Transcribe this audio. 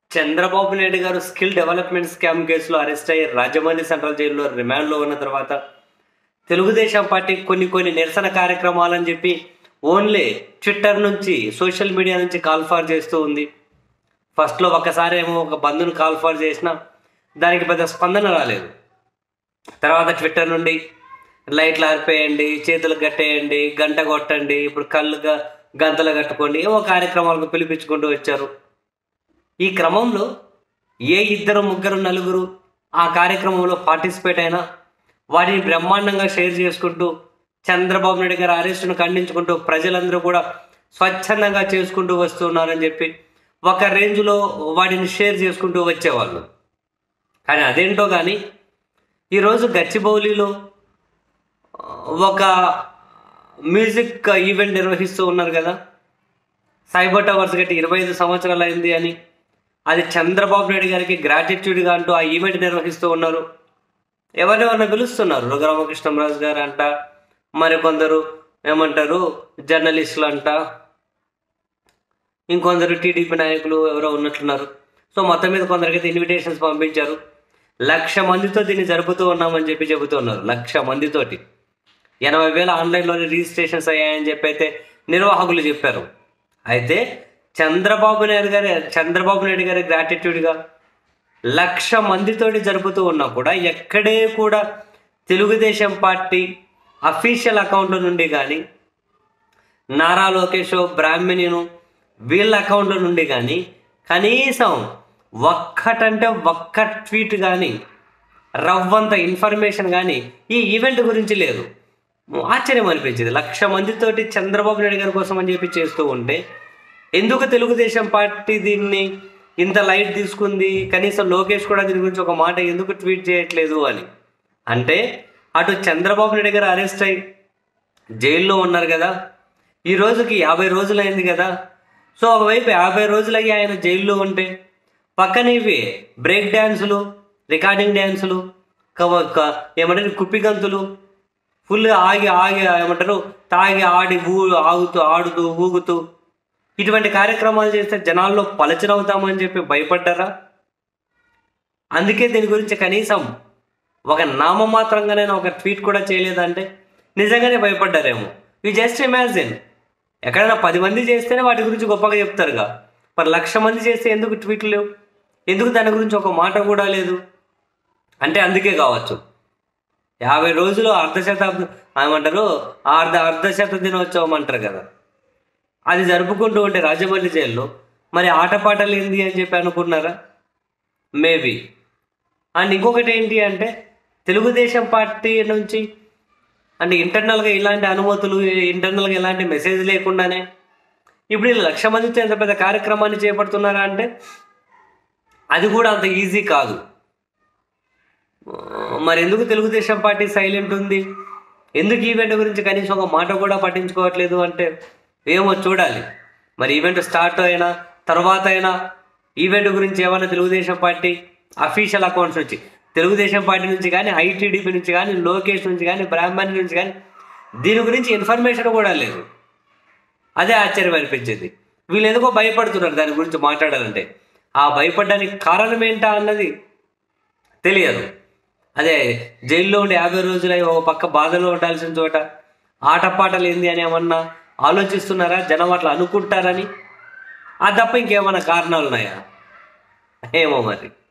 Chandrababu Naidu garu skill development scam కేసులో arrest అయ్యి Rajahmundry central జైల్లో రిమాండ్లో ఉన్న తర్వాత తెలుగుదేశం పార్టీ కొన్ని కొన్ని నిరసన కార్యక్రమాలని చెప్పి ఓన్లీ ట్విట్టర్ నుంచి సోషల్ మీడియా నుంచి కాల్ ఫార్ చేస్తూ ఉంది ఫస్ట్లో ఒకసారి ఏమో ఒక బంధుని కాల్ ఫార్ చేసినా దానికి పెద్ద స్పందన రాలేదు తర్వాత ట్విట్టర్ నుండి లైట్లు ఆరిపేయండి చేతులు కట్టేయండి గంట కొట్టండి ఇప్పుడు కళ్ళు గ- గంతలు కట్టుకోండి ఏవో కార్యక్రమాలకు పిలిపించుకుంటూ వచ్చారు ఈ క్రమంలో ఏ ఇద్దరు ముగ్గురు నలుగురు ఆ కార్యక్రమంలో పార్టిసిపేట్ అయినా వాటిని బ్రహ్మాండంగా షేర్ చేసుకుంటూ చంద్రబాబు నాయుడు గారి అరెస్టును ఖండించుకుంటూ ప్రజలందరూ కూడా స్వచ్ఛందంగా చేసుకుంటూ వస్తున్నారని చెప్పి ఒక రేంజ్లో వాటిని షేర్ చేసుకుంటూ వచ్చేవాళ్ళు కానీ అదేంటో కానీ ఈరోజు గచ్చిబౌలిలో ఒక మ్యూజిక్ ఈవెంట్ నిర్వహిస్తూ ఉన్నారు కదా సైబర్ టవర్స్ గట్టి ఇరవై ఐదు సంవత్సరాలు అయింది అని అది చంద్రబాబు నాయుడు గారికి గ్రాటిట్యూడ్గా అంటూ ఆ ఈవెంట్ నిర్వహిస్తూ ఉన్నారు ఎవరెవరిని పిలుస్తున్నారు రఘురామకృష్ణరాజు గారు అంట మరి కొందరు ఏమంటారు జర్నలిస్టులు అంట ఇంకొందరు టీడీపీ నాయకులు ఎవరో ఉన్నట్లున్నారు సో మొత్తం మీద కొందరికైతే ఇన్విటేషన్స్ పంపించారు లక్ష మందితో దీన్ని జరుపుతూ ఉన్నామని చెప్పి చెబుతున్నారు లక్ష మందితోటి ఎనభై వేల ఆన్లైన్లోనే రిజిస్ట్రేషన్స్ అయ్యాయని చెప్పి అయితే నిర్వాహకులు చెప్పారు అయితే చంద్రబాబు నాయుడు గారి చంద్రబాబు నాయుడు గారి గ్రాటిట్యూడ్గా లక్ష మందితోటి జరుపుతూ ఉన్నా కూడా ఎక్కడే కూడా తెలుగుదేశం పార్టీ అఫీషియల్ అకౌంట్ నుండి కానీ నారా లోకేష్ బ్రాహ్మణిను వీళ్ళ అకౌంట్ నుండి కానీ కనీసం ఒక్కటంటే ఒక్క ట్వీట్ కానీ రవ్వంత ఇన్ఫర్మేషన్ కానీ ఈ ఈవెంట్ గురించి లేదు ఆశ్చర్యం అనిపించింది లక్ష మందితోటి చంద్రబాబు నాయుడు గారి కోసం అని చెప్పి చేస్తూ ఉంటే ఎందుకు తెలుగుదేశం పార్టీ దీన్ని ఇంత లైట్ తీసుకుంది కనీసం లోకేష్ కూడా దీని గురించి ఒక మాట ఎందుకు ట్వీట్ చేయట్లేదు అని అంటే అటు చంద్రబాబు నాయుడు గారు అరెస్ట్ అయ్యి జైల్లో ఉన్నారు కదా ఈ రోజుకి యాభై రోజులు అయింది కదా సో ఒకవైపు యాభై రోజులు అయ్యి ఆయన జైల్లో ఉంటే పక్కన ఇవి బ్రేక్ డ్యాన్సులు రికార్డింగ్ డ్యాన్సులు కవ- క- ఏమంటారు కుప్పిగంతులు ఫుల్ ఆగి ఆగి ఏమంటారు తాగి ఆడి ఊ ఆగుతూ ఆడుతూ ఊగుతూ ఇటువంటి కార్యక్రమాలు చేస్తే జనాల్లో పలచనవుతామని చెప్పి భయపడ్డారా అందుకే దీని గురించి కనీసం ఒక నామమాత్రంగానైనా ఒక ట్వీట్ కూడా చేయలేదంటే నిజంగానే భయపడ్డారేమో యూ జస్ట్ ఇమాజిన్ ఎక్కడైనా పది మంది చేస్తేనే వాటి గురించి గొప్పగా చెప్తారుగా మరి లక్ష మంది చేస్తే ఎందుకు ట్వీట్లు లేవు ఎందుకు దాని గురించి ఒక మాట కూడా లేదు అంటే అందుకే కావచ్చు యాభై రోజులు అర్ధ శతాబ్దం ఏమంటారు అర్ధ అర్ధశత దినోత్సవం అంటారు కదా అది జరుపుకుంటూ ఉంటే రాజమండ్రి జైల్లో మరి ఆటపాటలు ఏంది అని చెప్పి అనుకున్నారా మేబీ అండ్ ఇంకొకటి ఏంటి అంటే తెలుగుదేశం పార్టీ నుంచి అంటే ఇంటర్నల్గా ఇలాంటి అనుమతులు ఇంటర్నల్గా ఇలాంటి మెసేజ్ లేకుండానే ఇప్పుడు వీళ్ళు లక్ష మందితో ఎంత పెద్ద కార్యక్రమాన్ని చేపడుతున్నారా అంటే అది కూడా అంత ఈజీ కాదు మరి ఎందుకు తెలుగుదేశం పార్టీ సైలెంట్ ఉంది ఎందుకు ఈవెంట్ గురించి కనీసం ఒక మాట కూడా పట్టించుకోవట్లేదు అంటే ఏమో చూడాలి మరి ఈవెంట్ స్టార్ట్ అయినా తర్వాత అయినా ఈవెంట్ గురించి ఏమైనా తెలుగుదేశం పార్టీ అఫీషియల్ అకౌంట్స్ నుంచి తెలుగుదేశం పార్టీ నుంచి కానీ ఐటీడీపీ నుంచి కానీ లోకేష్ నుంచి కానీ బ్రాహ్మణి నుంచి కానీ దీని గురించి ఇన్ఫర్మేషన్ కూడా లేదు అదే ఆశ్చర్యం అనిపించింది వీళ్ళు ఎందుకో భయపడుతున్నారు దాని గురించి మాట్లాడాలంటే ఆ భయపడడానికి కారణం ఏంటా అన్నది తెలియదు అదే జైల్లో ఉండి యాభై రోజులై ఒక పక్క బాధలో ఉండాల్సిన చోట ఆటపాటలు ఏంది అని ఏమన్నా ఆలోచిస్తున్నారా జనం అట్లా అనుకుంటారని ఆ తప్ప ఇంకేమైనా కారణాలు ఉన్నాయా ఏమో మరి